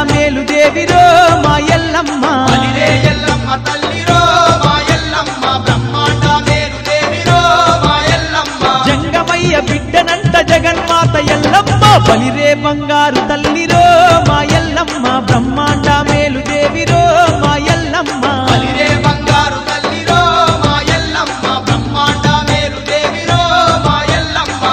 మేలు దేవిరో మా ఎల్లమ్మ బలిరే ఎల్లమ్మ తల్లిరో మా ఎల్లమ్మ బ్రహ్మాండ మేరు దేవిరో మా ఎల్లమ్మ జంగమయ్య బిడ్డనంట జగన్మాత ఎల్లమ్మ బలిరే బంగారు తల్లిరో మా ఎల్లమ్మ బ్రహ్మాండ మేలు దేవిరో మా ఎల్లమ్మ బలిరే బంగారు తల్లిరో మా ఎల్లమ్మ బ్రహ్మాండ మేరు దేవిరో మా ఎల్లమ్మ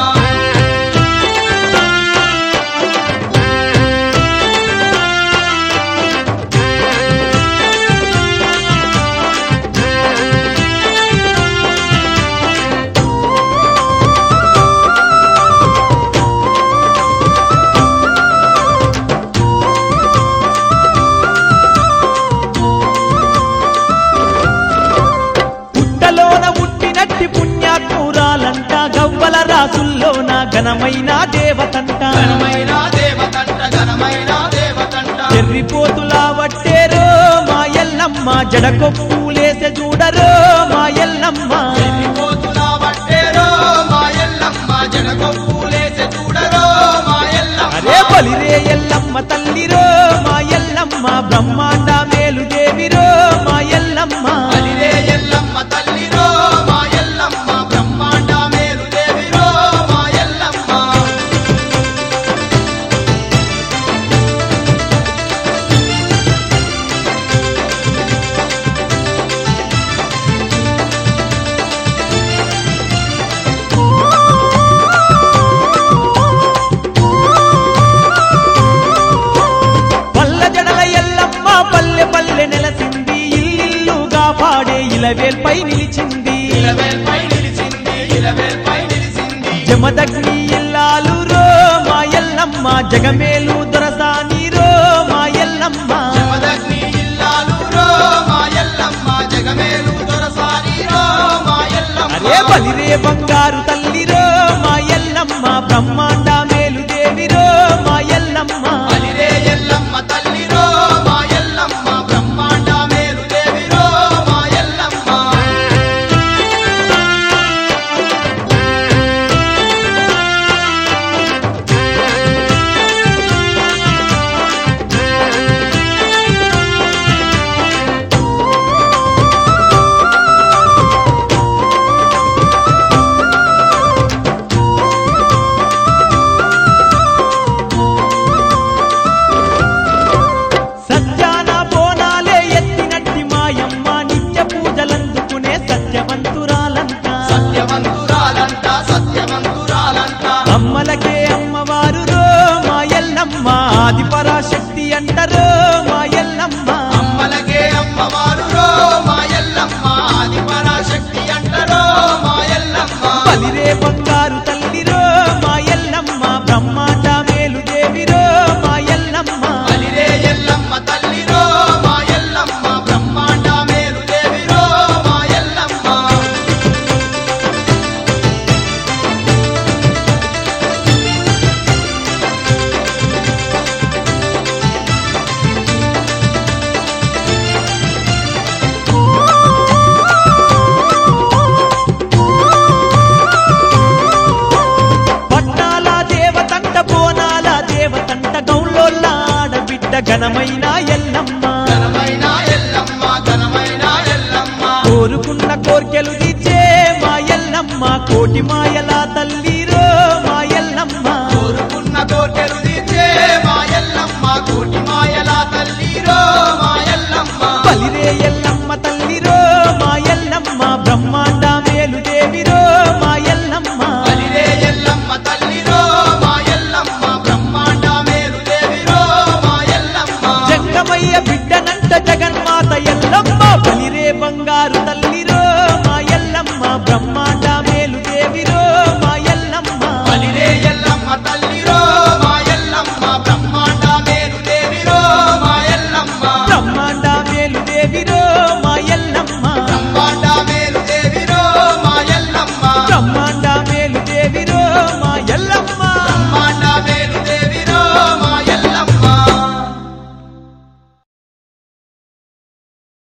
పుట్టలోన పుట్టినట్టి పుణ్యాత్మురాలంట గవ్వల రాసుల్లోన ఘనమైన దేవతంట ఘనమైన దేవతంట ఘనమైన దేవతంట ఎర్రిపోతులా వట్టేరో మా ఎల్లమ్మ జడకొప్పులేసె చూడరో మా ఎల్లమ్మ ఎల్లిపోతులా వట్టేరో మా ఎల్లమ్మ జడకొప్పులేసె చూడరో మా ఎల్లమ్మ అరే బలిరే ఎల్లమ్మ తల్లిరో మా ఎల్లమ్మ బ్రహ్మాండ మేలు దేవిరో మా ఎల్లమ్మ బలిరే ఎల్లమ్మ తల్లిరో మా ఎల్లమ్మ బ్రహ్మాండ మేరు దేవిరో మా ఎల్లమ్మ పల్ల జడల ఎల్లమ్మ పల్లె పల్లె నెలసింది ఇల్లుగా పాడే ఇలవేల్పై నిలిచింది ఇలవేల్పై నిలిచింది ఇలవేల్పై నిలిచింది జమదగ్ని ఇల్లాలు రో మా ఎల్లమ్మ జగమేలు దొరసాని రో మా ఎల్లమ్మ జమదగ్ని ఇల్లాలు రో మా ఎల్లమ్మ జగమేలు దొరసాని రో మా ఎల్లమ్మ అరే బలిరే బంగారు తల్లిరో మా ఎల్లమ్మ బ్రహ్మాండ మేలు దేవిరో మా ఎల్లమ్మ బలిరే ఎల్లమ్మ తల్లిరో మా ఎల్లమ్మ బ్రహ్మాండ మేరు దేవిరో మా ఎల్లమ్మ సత్యాన బోనాలే ఎత్తినట్టి మాయమ్మ నిత్య పూజలందుకునే సత్యవంతురాలంట సత్యవంతురాలంట సత్యవంతురాలంట అమ్మలకే అమ్మవారు రో మా ఎల్లమ్మ ఆది పరాశక్తి అంటరో మా ఎల్లమ్మ అమ్మలకే అమ్మవారు రో మా ఎల్లమ్మ ఆది పరాశక్తి అంటరో మా ఎల్లమ్మ బలిరే బంగారు తల్లిరో మా ఎల్లమ్మ బ్రహ్మాండ మేలు దేవిరో మా ఎల్లమ్మ బలిరే ఎల్లమ్మ తల్లిరో మా ఎల్లమ్మ బ్రహ్మాండ మేరు దేవిరో మా ఎల్లమ్మ పట్నాల దేవతంట బోనాల దేవతంట గౌలోళ్ళ ఆడబిడ్డ ఘనమైన ఎల్లమ్మ ఘనమైన ఎల్లమ్మ ఘనమైన ఎల్లమ్మ కోరుకున్న కోర్కెలు తీర్చే మా ఎల్లమ్మ కోటి మాయల తల్లిరో మా ఎల్లమ్మ కోరుకున్న కోటెలు తీర్చే మా ఎల్లమ్మ కోటి మాయ